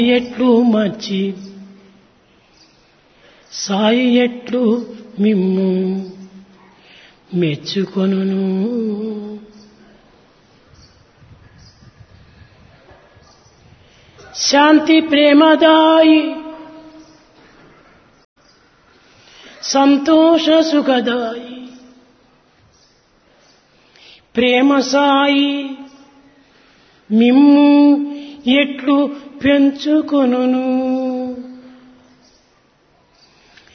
ఎట్లు మచ్చి సాయి ఎట్లు మిమ్ము మెచ్చుకొనును శాంతి ప్రేమదాయి సంతోష సుఖదాయి ప్రేమ సాయి మిమ్ము ఎట్లు పెంచుకొనును